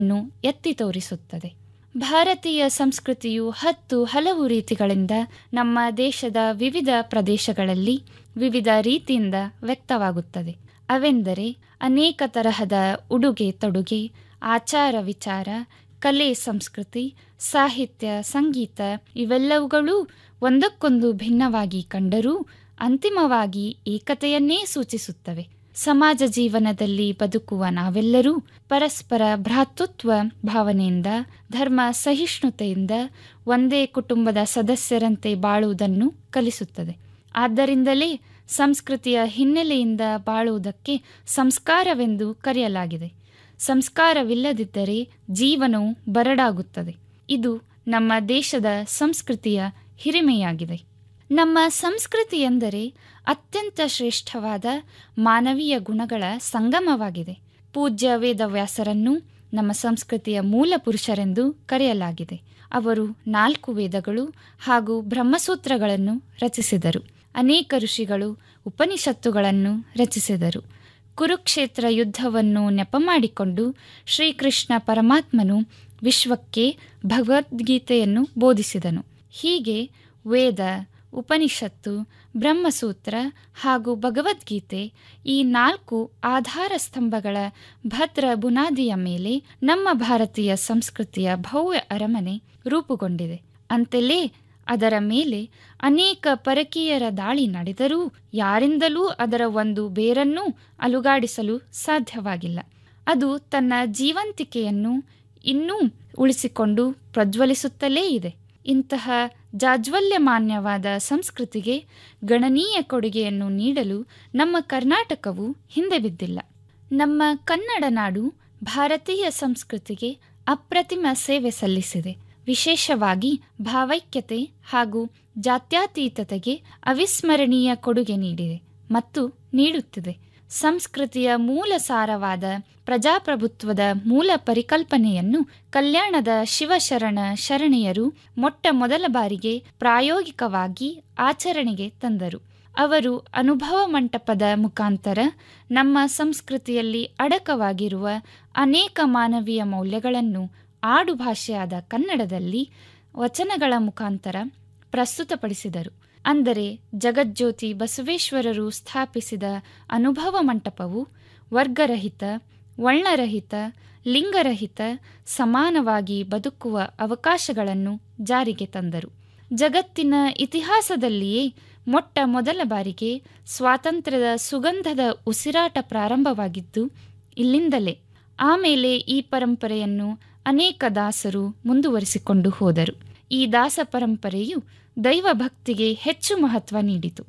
ನ್ನು ಎತ್ತಿ ತೋರಿಸುತ್ತದೆ ಭಾರತೀಯ ಸಂಸ್ಕೃತಿಯು ಹತ್ತು ಹಲವು ರೀತಿಗಳಿಂದ ನಮ್ಮ ದೇಶದ ವಿವಿಧ ಪ್ರದೇಶಗಳಲ್ಲಿ ವಿವಿಧ ರೀತಿಯಿಂದ ವ್ಯಕ್ತವಾಗುತ್ತದೆ ಅವೆಂದರೆ ಅನೇಕ ತರಹದ ಉಡುಗೆ ತೊಡುಗೆ ಆಚಾರ ವಿಚಾರ ಕಲೆ ಸಂಸ್ಕೃತಿ ಸಾಹಿತ್ಯ ಸಂಗೀತ ಇವೆಲ್ಲವುಗಳೂ ಒಂದಕ್ಕೊಂದು ಭಿನ್ನವಾಗಿ ಕಂಡರೂ ಅಂತಿಮವಾಗಿ ಏಕತೆಯನ್ನೇ ಸೂಚಿಸುತ್ತವೆ ಸಮಾಜ ಜೀವನದಲ್ಲಿ ಬದುಕುವ ನಾವೆಲ್ಲರೂ ಪರಸ್ಪರ ಭ್ರಾತೃತ್ವ ಭಾವನೆಯಿಂದ ಧರ್ಮ ಸಹಿಷ್ಣುತೆಯಿಂದ ಒಂದೇ ಕುಟುಂಬದ ಸದಸ್ಯರಂತೆ ಬಾಳುವುದನ್ನು ಕಲಿಸುತ್ತದೆ ಆದ್ದರಿಂದಲೇ ಸಂಸ್ಕೃತಿಯ ಹಿನ್ನೆಲೆಯಿಂದ ಬಾಳುವುದಕ್ಕೆ ಸಂಸ್ಕಾರವೆಂದು ಕರೆಯಲಾಗಿದೆ ಸಂಸ್ಕಾರವಿಲ್ಲದಿದ್ದರೆ ಜೀವನವು ಬರಡಾಗುತ್ತದೆ ಇದು ನಮ್ಮ ದೇಶದ ಸಂಸ್ಕೃತಿಯ ಹಿರಿಮೆಯಾಗಿದೆ ನಮ್ಮ ಸಂಸ್ಕೃತಿ ಎಂದರೆ ಅತ್ಯಂತ ಶ್ರೇಷ್ಠವಾದ ಮಾನವೀಯ ಗುಣಗಳ ಸಂಗಮವಾಗಿದೆ ಪೂಜ್ಯ ವೇದವ್ಯಾಸರನ್ನು ನಮ್ಮ ಸಂಸ್ಕೃತಿಯ ಮೂಲ ಪುರುಷರೆಂದು ಕರೆಯಲಾಗಿದೆ ಅವರು ನಾಲ್ಕು ವೇದಗಳು ಹಾಗೂ ಬ್ರಹ್ಮಸೂತ್ರಗಳನ್ನು ರಚಿಸಿದರು ಅನೇಕ ಋಷಿಗಳು ಉಪನಿಷತ್ತುಗಳನ್ನು ರಚಿಸಿದರು ಕುರುಕ್ಷೇತ್ರ ಯುದ್ಧವನ್ನು ನೆಪ ಮಾಡಿಕೊಂಡು ಶ್ರೀಕೃಷ್ಣ ಪರಮಾತ್ಮನು ವಿಶ್ವಕ್ಕೆ ಭಗವದ್ಗೀತೆಯನ್ನು ಬೋಧಿಸಿದನು ಹೀಗೆ ವೇದ ಉಪನಿಷತ್ತು ಬ್ರಹ್ಮಸೂತ್ರ ಹಾಗೂ ಭಗವದ್ಗೀತೆ ಈ ನಾಲ್ಕು ಆಧಾರ ಸ್ತಂಭಗಳ ಭದ್ರ ಬುನಾದಿಯ ಮೇಲೆ ನಮ್ಮ ಭಾರತೀಯ ಸಂಸ್ಕೃತಿಯ ಭವ್ಯ ಅರಮನೆ ರೂಪುಗೊಂಡಿದೆ ಅಂತೆಲೇ ಅದರ ಮೇಲೆ ಅನೇಕ ಪರಕೀಯರ ದಾಳಿ ನಡೆದರೂ ಯಾರಿಂದಲೂ ಅದರ ಒಂದು ಬೇರನ್ನೂ ಅಲುಗಾಡಿಸಲು ಸಾಧ್ಯವಾಗಿಲ್ಲ ಅದು ತನ್ನ ಜೀವಂತಿಕೆಯನ್ನು ಇನ್ನೂ ಉಳಿಸಿಕೊಂಡು ಪ್ರಜ್ವಲಿಸುತ್ತಲೇ ಇದೆ ಇಂತಹ ಜಾಜ್ವಲ್ಯಮಾನ್ಯವಾದ ಸಂಸ್ಕೃತಿಗೆ ಗಣನೀಯ ಕೊಡುಗೆಯನ್ನು ನೀಡಲು ನಮ್ಮ ಕರ್ನಾಟಕವು ಹಿಂದೆ ಬಿದ್ದಿಲ್ಲ ನಮ್ಮ ಕನ್ನಡ ನಾಡು ಭಾರತೀಯ ಸಂಸ್ಕೃತಿಗೆ ಅಪ್ರತಿಮ ಸೇವೆ ಸಲ್ಲಿಸಿದೆ ವಿಶೇಷವಾಗಿ ಭಾವೈಕ್ಯತೆ ಹಾಗೂ ಜಾತ್ಯತೀತತೆಗೆ ಅವಿಸ್ಮರಣೀಯ ಕೊಡುಗೆ ನೀಡಿದೆ ಮತ್ತು ನೀಡುತ್ತಿದೆ ಸಂಸ್ಕೃತಿಯ ಮೂಲ ಸಾರವಾದ ಪ್ರಜಾಪ್ರಭುತ್ವದ ಮೂಲ ಪರಿಕಲ್ಪನೆಯನ್ನು ಕಲ್ಯಾಣದ ಶಿವಶರಣ ಶರಣೆಯರು ಮೊಟ್ಟ ಮೊದಲ ಬಾರಿಗೆ ಪ್ರಾಯೋಗಿಕವಾಗಿ ಆಚರಣೆಗೆ ತಂದರು ಅವರು ಅನುಭವ ಮಂಟಪದ ಮುಖಾಂತರ ನಮ್ಮ ಸಂಸ್ಕೃತಿಯಲ್ಲಿ ಅಡಕವಾಗಿರುವ ಅನೇಕ ಮಾನವೀಯ ಮೌಲ್ಯಗಳನ್ನು ಆಡುಭಾಷೆಯಾದ ಕನ್ನಡದಲ್ಲಿ ವಚನಗಳ ಮುಖಾಂತರ ಪ್ರಸ್ತುತಪಡಿಸಿದರು ಅಂದರೆ ಜಗಜ್ಯೋತಿ ಬಸವೇಶ್ವರರು ಸ್ಥಾಪಿಸಿದ ಅನುಭವ ಮಂಟಪವು ವರ್ಗರಹಿತ ವರ್ಣರಹಿತ ಲಿಂಗರಹಿತ ಸಮಾನವಾಗಿ ಬದುಕುವ ಅವಕಾಶಗಳನ್ನು ಜಾರಿಗೆ ತಂದರು ಜಗತ್ತಿನ ಇತಿಹಾಸದಲ್ಲಿಯೇ ಮೊಟ್ಟ ಮೊದಲ ಬಾರಿಗೆ ಸ್ವಾತಂತ್ರ್ಯದ ಸುಗಂಧದ ಉಸಿರಾಟ ಪ್ರಾರಂಭವಾಗಿದ್ದು ಇಲ್ಲಿಂದಲೇ ಆಮೇಲೆ ಈ ಪರಂಪರೆಯನ್ನು ಅನೇಕ ದಾಸರು ಮುಂದುವರಿಸಿಕೊಂಡು ಹೋದರು ಈ ದಾಸ ಪರಂಪರೆಯು ದೈವಭಕ್ತಿಗೆ ಹೆಚ್ಚು ಮಹತ್ವ ನೀಡಿತು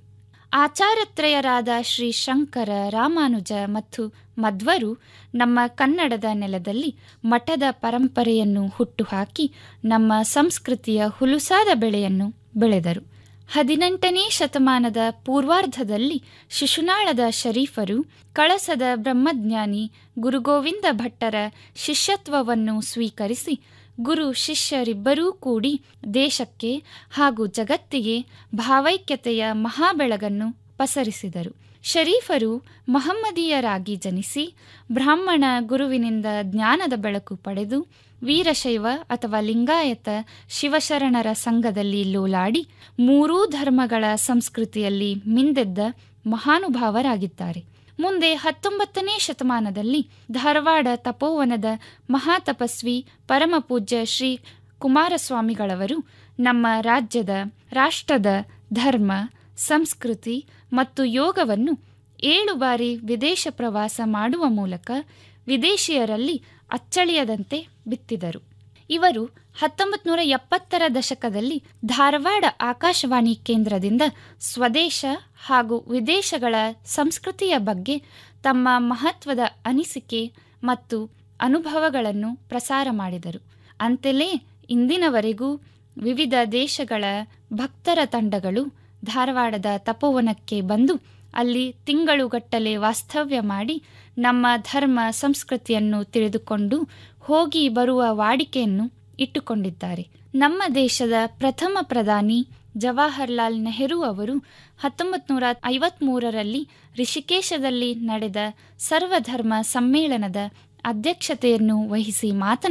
ಆಚಾರತ್ರಯರಾದ ಶ್ರೀ ಶಂಕರ ರಾಮಾನುಜ ಮತ್ತು ಮಧ್ವರು ನಮ್ಮ ಕನ್ನಡದ ನೆಲದಲ್ಲಿ ಮಠದ ಪರಂಪರೆಯನ್ನು ಹುಟ್ಟುಹಾಕಿ ನಮ್ಮ ಸಂಸ್ಕೃತಿಯ ಹುಲುಸಾದ ಬೆಳೆಯನ್ನು ಬೆಳೆದರು ಹದಿನೆಂಟನೇ ಶತಮಾನದ ಪೂರ್ವಾರ್ಧದಲ್ಲಿ ಶಿಶುನಾಳದ ಶರೀಫರು ಕಳಸದ ಬ್ರಹ್ಮಜ್ಞಾನಿ ಗುರುಗೋವಿಂದ ಭಟ್ಟರ ಶಿಷ್ಯತ್ವವನ್ನು ಸ್ವೀಕರಿಸಿ ಗುರು ಶಿಷ್ಯರಿಬ್ಬರೂ ಕೂಡಿ ದೇಶಕ್ಕೆ ಹಾಗೂ ಜಗತ್ತಿಗೆ ಭಾವೈಕ್ಯತೆಯ ಮಹಾಬೆಳಗನ್ನು ಪಸರಿಸಿದರು ಶರೀಫರು ಮಹಮ್ಮದೀಯರಾಗಿ ಜನಿಸಿ ಬ್ರಾಹ್ಮಣ ಗುರುವಿನಿಂದ ಜ್ಞಾನದ ಬೆಳಕು ಪಡೆದು ವೀರಶೈವ ಅಥವಾ ಲಿಂಗಾಯತ ಶಿವಶರಣರ ಸಂಘದಲ್ಲಿ ಲೋಲಾಡಿ ಮೂರೂ ಧರ್ಮಗಳ ಸಂಸ್ಕೃತಿಯಲ್ಲಿ ಮಿಂದೆದ್ದ ಮಹಾನುಭಾವರಾಗಿದ್ದಾರೆ ಮುಂದೆ ಹತ್ತೊಂಬತ್ತನೇ ಶತಮಾನದಲ್ಲಿ ಧಾರವಾಡ ತಪೋವನದ ಮಹಾತಪಸ್ವಿ ಪರಮಪೂಜ್ಯ ಶ್ರೀ ಕುಮಾರಸ್ವಾಮಿಗಳವರು ನಮ್ಮ ರಾಜ್ಯದ ರಾಷ್ಟ್ರದ ಧರ್ಮ ಸಂಸ್ಕೃತಿ ಮತ್ತು ಯೋಗವನ್ನು ಏಳು ಬಾರಿ ವಿದೇಶ ಪ್ರವಾಸ ಮಾಡುವ ಮೂಲಕ ವಿದೇಶಿಯರಲ್ಲಿ ಅಚ್ಚಳಿಯದಂತೆ ಬಿತ್ತಿದರು ಇವರು ಹತ್ತೊಂಬತ್ತು ನೂರ ಎಪ್ಪತ್ತರ ದಶಕದಲ್ಲಿ ಧಾರವಾಡ ಆಕಾಶವಾಣಿ ಕೇಂದ್ರದಿಂದ ಸ್ವದೇಶ ಹಾಗೂ ವಿದೇಶಗಳ ಸಂಸ್ಕೃತಿಯ ಬಗ್ಗೆ ತಮ್ಮ ಮಹತ್ವದ ಅನಿಸಿಕೆ ಮತ್ತು ಅನುಭವಗಳನ್ನು ಪ್ರಸಾರ ಮಾಡಿದರು ಅಂತೆಲೇ ಇಂದಿನವರೆಗೂ ವಿವಿಧ ದೇಶಗಳ ಭಕ್ತರ ತಂಡಗಳು ಧಾರವಾಡದ ತಪೋವನಕ್ಕೆ ಬಂದು ಅಲ್ಲಿ ತಿಂಗಳುಗಟ್ಟಲೆ ವಾಸ್ತವ್ಯ ಮಾಡಿ ನಮ್ಮ ಧರ್ಮ ಸಂಸ್ಕೃತಿಯನ್ನು ತಿಳಿದುಕೊಂಡು ಹೋಗಿ ಬರುವ ವಾಡಿಕೆಯನ್ನು ಇಟ್ಟುಕೊಂಡಿದ್ದಾರೆ ನಮ್ಮ ದೇಶದ ಪ್ರಥಮ ಪ್ರಧಾನಿ ಜವಾಹರ್ಲಾಲ್ ನೆಹರು ಅವರು ಹತ್ತೊಂಬತ್ತು ನೂರ ಐವತ್ತ್ಮೂರರಲ್ಲಿ ರಿಷಿಕೇಶದಲ್ಲಿ ನಡೆದ ಸರ್ವಧರ್ಮ ಸಮ್ಮೇಳನದ ಅಧ್ಯಕ್ಷತೆಯನ್ನು ವಹಿಸಿ ಮಾತನಾಡಿದರು